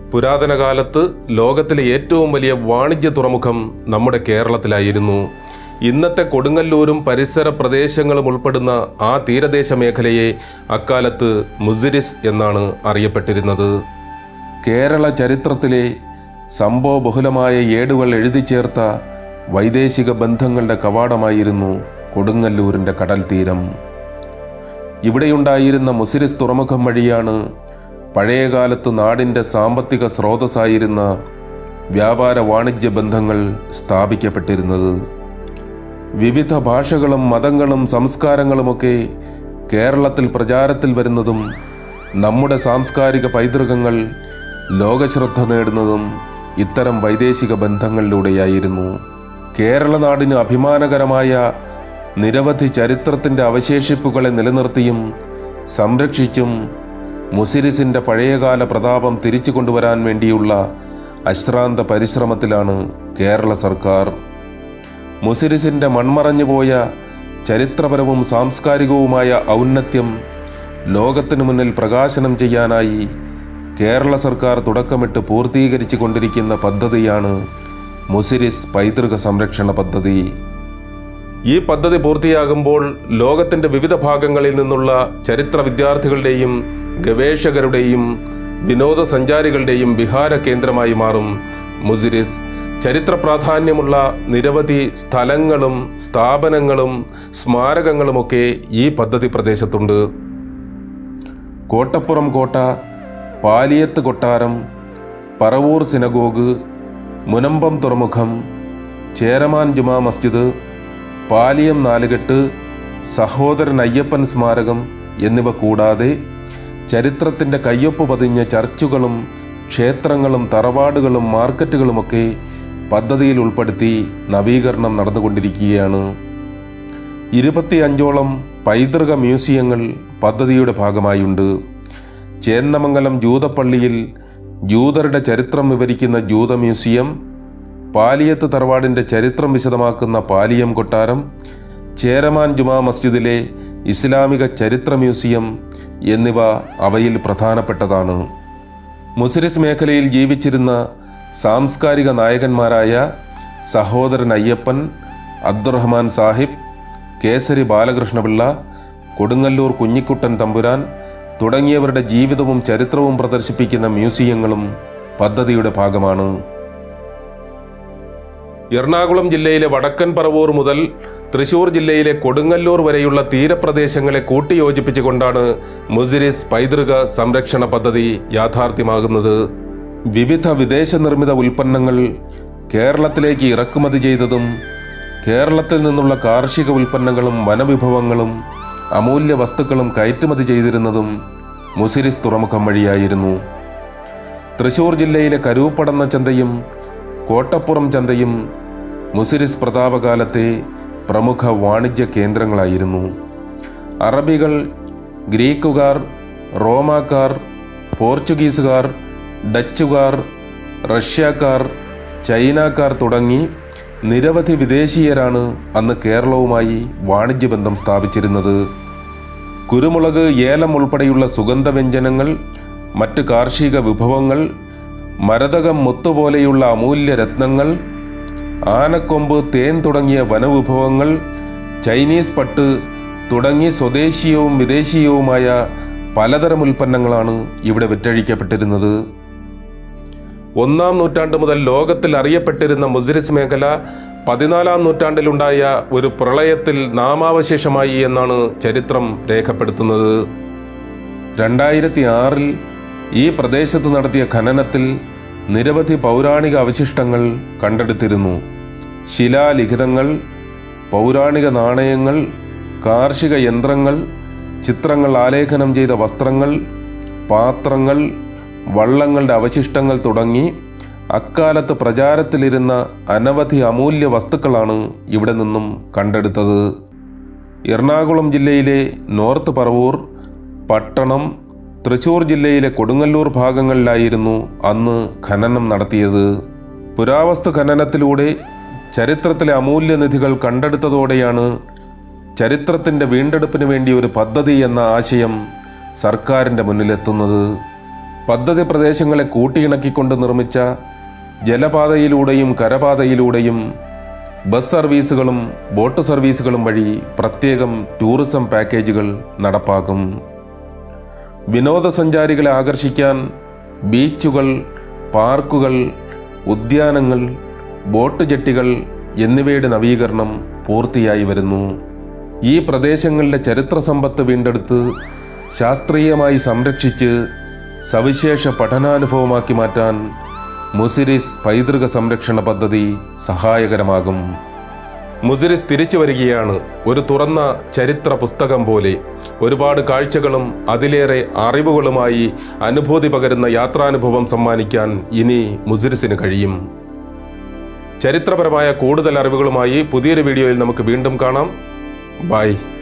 പുരാതന കാലത്ത് ലോകത്തിലെ ഏറ്റവും വലിയ വാണിജ്യ തുറമുഖം നമ്മുടെ കേരളത്തിലായിരുന്നു ഇന്നത്തെ കൊടുങ്ങല്ലൂരും പരിസര പ്രദേശങ്ങളും ഉൾപ്പെടുന്ന ആ തീരദേശ മേഖലയെ അക്കാലത്ത് മുസിരിസ് എന്നാണ് അറിയപ്പെട്ടിരുന്നത് കേരള ചരിത്രത്തിലെ സംഭവബഹുലമായ ഏടുകൾ എഴുതി ചേർത്ത വൈദേശിക ബന്ധങ്ങളുടെ കവാടമായിരുന്നു കൊടുങ്ങല്ലൂരിൻ്റെ കടൽ തീരം ഇവിടെയുണ്ടായിരുന്ന മുസിരിസ് തുറമുഖം വഴിയാണ് പഴയകാലത്ത് നാടിൻ്റെ സാമ്പത്തിക സ്രോതസ്സായിരുന്ന വ്യാപാര വാണിജ്യ ബന്ധങ്ങൾ സ്ഥാപിക്കപ്പെട്ടിരുന്നത് വിവിധ ഭാഷകളും മതങ്ങളും സംസ്കാരങ്ങളുമൊക്കെ കേരളത്തിൽ പ്രചാരത്തിൽ വരുന്നതും നമ്മുടെ സാംസ്കാരിക പൈതൃകങ്ങൾ ലോകശ്രദ്ധ നേടുന്നതും ഇത്തരം വൈദേശിക ബന്ധങ്ങളിലൂടെയായിരുന്നു കേരള നാടിന് അഭിമാനകരമായ നിരവധി ചരിത്രത്തിൻ്റെ അവശേഷിപ്പുകളെ നിലനിർത്തിയും സംരക്ഷിച്ചും മുസിരിസിൻ്റെ പഴയകാല പ്രതാപം തിരിച്ചു കൊണ്ടുവരാൻ വേണ്ടിയുള്ള അശ്രാന്ത പരിശ്രമത്തിലാണ് കേരള സർക്കാർ മുസിരിസിൻ്റെ മൺമറഞ്ഞുപോയ ചരിത്രപരവും സാംസ്കാരികവുമായ ഔന്നത്യം ലോകത്തിനു മുന്നിൽ പ്രകാശനം ചെയ്യാനായി കേരള സർക്കാർ തുടക്കമിട്ട് പൂർത്തീകരിച്ചു കൊണ്ടിരിക്കുന്ന പദ്ധതിയാണ് മുസിരിസ് പൈതൃക സംരക്ഷണ പദ്ധതി ഈ പദ്ധതി പൂർത്തിയാകുമ്പോൾ ലോകത്തിന്റെ വിവിധ ഭാഗങ്ങളിൽ നിന്നുള്ള ചരിത്ര വിദ്യാർത്ഥികളുടെയും ഗവേഷകരുടെയും വിനോദസഞ്ചാരികളുടെയും വിഹാര കേന്ദ്രമായി മാറും മുസിരിസ് ചരിത്ര പ്രാധാന്യമുള്ള നിരവധി സ്ഥലങ്ങളും സ്ഥാപനങ്ങളും സ്മാരകങ്ങളുമൊക്കെ ഈ പദ്ധതി പ്രദേശത്തുണ്ട് കോട്ടപ്പുറം കോട്ട പാലിയത്ത് കൊട്ടാരം പറവൂർ സിനഗോഗ് മുനമ്പം തുറമുഖം ചേരമാൻ ജുമാ മസ്ജിദ് പാലിയം നാലുകെട്ട് സഹോദരൻ അയ്യപ്പൻ സ്മാരകം എന്നിവ കൂടാതെ ചരിത്രത്തിൻ്റെ കയ്യൊപ്പ് പതിഞ്ഞ ചർച്ചുകളും ക്ഷേത്രങ്ങളും തറവാടുകളും മാർക്കറ്റുകളുമൊക്കെ പദ്ധതിയിൽ ഉൾപ്പെടുത്തി നവീകരണം നടന്നുകൊണ്ടിരിക്കുകയാണ് ഇരുപത്തിയഞ്ചോളം പൈതൃക മ്യൂസിയങ്ങൾ പദ്ധതിയുടെ ഭാഗമായുണ്ട് ചേന്നമംഗലം ജൂതപ്പള്ളിയിൽ ജൂതരുടെ ചരിത്രം വിവരിക്കുന്ന ജൂത മ്യൂസിയം പാലിയത്ത് തറവാടിൻ്റെ ചരിത്രം വിശദമാക്കുന്ന പാലിയം കൊട്ടാരം ചേരമാൻ ജുമാ മസ്ജിദിലെ ഇസ്ലാമിക ചരിത്ര മ്യൂസിയം എന്നിവ അവയിൽ പ്രധാനപ്പെട്ടതാണ് മുസിരിസ് മേഖലയിൽ ജീവിച്ചിരുന്ന സാംസ്കാരിക നായകന്മാരായ സഹോദരൻ അയ്യപ്പൻ അബ്ദുറഹ്മാൻ സാഹിബ് കേസരി ബാലകൃഷ്ണപിള്ള കൊടുങ്ങല്ലൂർ കുഞ്ഞിക്കുട്ടൻ തമ്പുരാൻ തുടങ്ങിയവരുടെ ജീവിതവും ചരിത്രവും പ്രദർശിപ്പിക്കുന്ന മ്യൂസിയങ്ങളും പദ്ധതിയുടെ ഭാഗമാണ് എറണാകുളം ജില്ലയിലെ വടക്കൻ പറവൂർ മുതൽ തൃശൂർ ജില്ലയിലെ കൊടുങ്ങല്ലൂർ വരെയുള്ള തീരപ്രദേശങ്ങളെ കൂട്ടിയോജിപ്പിച്ചുകൊണ്ടാണ് മുസിരിസ് പൈതൃക സംരക്ഷണ പദ്ധതി യാഥാർത്ഥ്യമാകുന്നത് വിവിധ വിദേശ നിർമ്മിത ഉൽപ്പന്നങ്ങൾ കേരളത്തിലേക്ക് ഇറക്കുമതി ചെയ്തതും കേരളത്തിൽ നിന്നുള്ള കാർഷിക ഉൽപ്പന്നങ്ങളും വനവിഭവങ്ങളും അമൂല്യ വസ്തുക്കളും കയറ്റുമതി ചെയ്തിരുന്നതും മുസിരിസ് തുറമുഖം വഴിയായിരുന്നു തൃശൂർ ജില്ലയിലെ കരൂപ്പടന്ന ചന്തയും കോട്ടപ്പുറം ചന്തയും മുസിരിസ് പ്രതാപകാലത്തെ പ്രമുഖ വാണിജ്യ കേന്ദ്രങ്ങളായിരുന്നു അറബികൾ ഗ്രീക്കുകാർ റോമാക്കാർ പോർച്ചുഗീസുകാർ ഡച്ചുകാർ റഷ്യക്കാർ ചൈനക്കാർ തുടങ്ങി നിരവധി വിദേശീയരാണ് അന്ന് കേരളവുമായി വാണിജ്യബന്ധം സ്ഥാപിച്ചിരുന്നത് കുരുമുളക് ഏലം ഉൾപ്പെടെയുള്ള സുഗന്ധവ്യഞ്ജനങ്ങൾ മറ്റ് കാർഷിക വിഭവങ്ങൾ മരതകം മുത്തുപോലെയുള്ള അമൂല്യ രത്നങ്ങൾ ആനക്കൊമ്പ് തേൻ തുടങ്ങിയ വനവിഭവങ്ങൾ ചൈനീസ് പട്ട് തുടങ്ങി സ്വദേശീയവും വിദേശീയവുമായ പലതരം ഉൽപ്പന്നങ്ങളാണ് ഇവിടെ വിറ്റഴിക്കപ്പെട്ടിരുന്നത് ഒന്നാം നൂറ്റാണ്ട് മുതൽ ലോകത്തിൽ അറിയപ്പെട്ടിരുന്ന മുസിരിസ് മേഖല പതിനാലാം നൂറ്റാണ്ടിലുണ്ടായ ഒരു പ്രളയത്തിൽ നാമാവശേഷമായി എന്നാണ് ചരിത്രം രേഖപ്പെടുത്തുന്നത് രണ്ടായിരത്തി ആറിൽ ഈ പ്രദേശത്ത് നടത്തിയ ഖനനത്തിൽ നിരവധി പൗരാണിക അവശിഷ്ടങ്ങൾ കണ്ടെടുത്തിരുന്നു ശിലാലിഖിതങ്ങൾ പൗരാണിക നാണയങ്ങൾ കാർഷിക യന്ത്രങ്ങൾ ചിത്രങ്ങൾ ആലേഖനം ചെയ്ത വസ്ത്രങ്ങൾ പാത്രങ്ങൾ വള്ളങ്ങളുടെ അവശിഷ്ടങ്ങൾ തുടങ്ങി അക്കാലത്ത് പ്രചാരത്തിലിരുന്ന അനവധി അമൂല്യ വസ്തുക്കളാണ് ഇവിടെ നിന്നും കണ്ടെടുത്തത് എറണാകുളം ജില്ലയിലെ നോർത്ത് പറവൂർ പട്ടണം തൃശൂർ ജില്ലയിലെ കൊടുങ്ങല്ലൂർ ഭാഗങ്ങളിലായിരുന്നു അന്ന് ഖനനം നടത്തിയത് പുരാവസ്തു ഖനനത്തിലൂടെ ചരിത്രത്തിലെ അമൂല്യനിധികൾ കണ്ടെടുത്തതോടെയാണ് ചരിത്രത്തിൻ്റെ വീണ്ടെടുപ്പിന് വേണ്ടി ഒരു പദ്ധതി എന്ന ആശയം സർക്കാരിൻ്റെ മുന്നിലെത്തുന്നത് പദ്ധതി പ്രദേശങ്ങളെ കൂട്ടിയിണക്കിക്കൊണ്ട് നിർമ്മിച്ച ജലപാതയിലൂടെയും കരപാതയിലൂടെയും ബസ് സർവീസുകളും ബോട്ട് സർവീസുകളും വഴി പ്രത്യേകം ടൂറിസം പാക്കേജുകൾ നടപ്പാക്കും വിനോദസഞ്ചാരികളെ ആകർഷിക്കാൻ ബീച്ചുകൾ പാർക്കുകൾ ഉദ്യാനങ്ങൾ ബോട്ട് ജെട്ടികൾ എന്നിവയുടെ നവീകരണം പൂർത്തിയായി വരുന്നു ഈ പ്രദേശങ്ങളിലെ ചരിത്ര സമ്പത്ത് വീണ്ടെടുത്ത് ശാസ്ത്രീയമായി സംരക്ഷിച്ച് സവിശേഷ പഠനാനുഭവമാക്കി മാറ്റാൻ മുസിരിസ് പൈതൃക സംരക്ഷണ പദ്ധതി സഹായകരമാകും മുസിരിസ് തിരിച്ചു വരികയാണ് ഒരു തുറന്ന ചരിത്ര പുസ്തകം പോലെ ഒരുപാട് കാഴ്ചകളും അതിലേറെ അറിവുകളുമായി അനുഭൂതി പകരുന്ന യാത്രാനുഭവം സമ്മാനിക്കാൻ ഇനി മുസിരിസിന് കഴിയും ചരിത്രപരമായ കൂടുതൽ അറിവുകളുമായി പുതിയൊരു വീഡിയോയിൽ നമുക്ക് വീണ്ടും കാണാം ബൈ